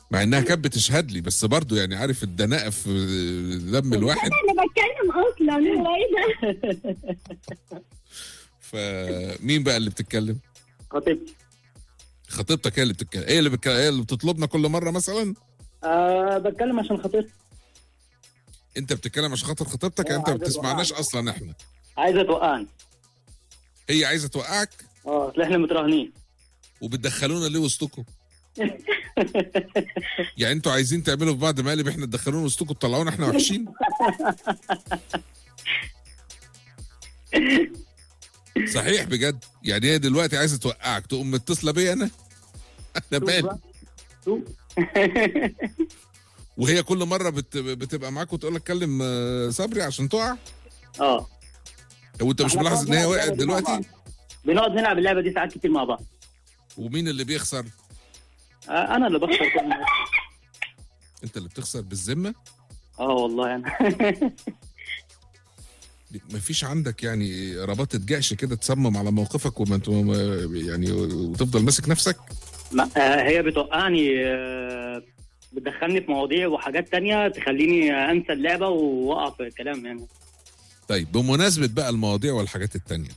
مع انها كانت بتشهد لي بس برضو يعني عارف الدناءة في دم الواحد انا اللي بتكلم اصلا هو ايه ده فمين بقى اللي بتتكلم خطيبتي خطيبتك هي اللي بتتكلم هي اللي بتك... هي اللي بتطلبنا كل مره مثلا أه بتكلم عشان خطيبتي انت بتتكلم عشان خاطر خطيبتك اه، انت ما عايزة بتسمعناش توقعني. اصلا احنا عايزه توقعني هي عايزه توقعك اه اصل احنا متراهنين وبتدخلونا ليه وسطكم يعني انتوا عايزين تعملوا في بعض مقالب احنا تدخلونا وسطكم تطلعونا احنا وحشين صحيح بجد يعني هي دلوقتي عايزه توقعك تقوم متصله بيا انا انا مالي شوف. وهي كل مره بت... بتبقى معاك وتقول لك كلم آه، صبري عشان تقع اه وانت مش احنا ملاحظ ان هي بنقعد وقعت نلعب اللعبة دي مع دلوقتي بعض. بنقعد نلعب اللعبه دي ساعات كتير مع بعض ومين اللي بيخسر آه انا اللي بخسر كل مرة. انت اللي بتخسر بالذمه اه والله انا مفيش عندك يعني رباطة جأش كده تصمم على موقفك وما انت ما- يعني وتفضل ماسك نفسك ما- آه، هي بتوقعني آه، بتدخلني في مواضيع وحاجات تانية تخليني انسى اللعبه واقع في الكلام يعني طيب بمناسبة بقى المواضيع والحاجات التانية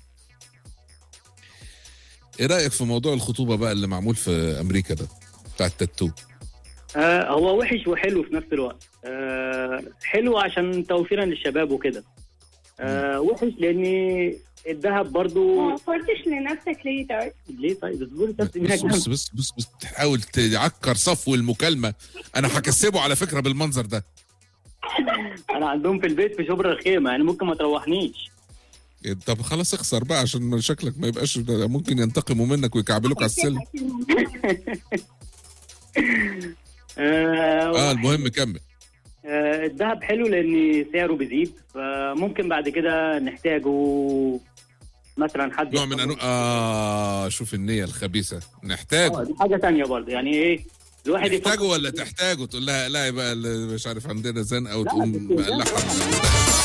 ايه رأيك في موضوع الخطوبة بقى اللي معمول في امريكا ده بتاع التاتو آه، هو وحش وحلو في نفس الوقت آه، حلو عشان توفيرا للشباب وكده آه، وحش لان الذهب ما برضو وفرتش لنفسك ليه طيب ليه طيب اصبري بص بس إنها بص جنب. بص بص, بص تحاول تعكر صفو المكالمة انا هكسبه على فكرة بالمنظر ده انا عندهم في البيت في شبرا الخيمه يعني ممكن ما تروحنيش إيه، طب خلاص اخسر بقى عشان ما- شكلك ما يبقاش ممكن ينتقموا منك ويكعبلوك على السلم آه، اه المهم كمل آه، الذهب حلو لان سعره بيزيد فممكن بعد كده نحتاجه مثلا حد نوع من انواع اه شوف النية الخبيثة نحتاجه آه، دي حاجه تانية برضه يعني ايه الواحد تحتاجه يفكر- ولا تحتاجه تقول لها لا بقى ال- مش عارف عندنا زنقه وتقوم لا، بس مقلعها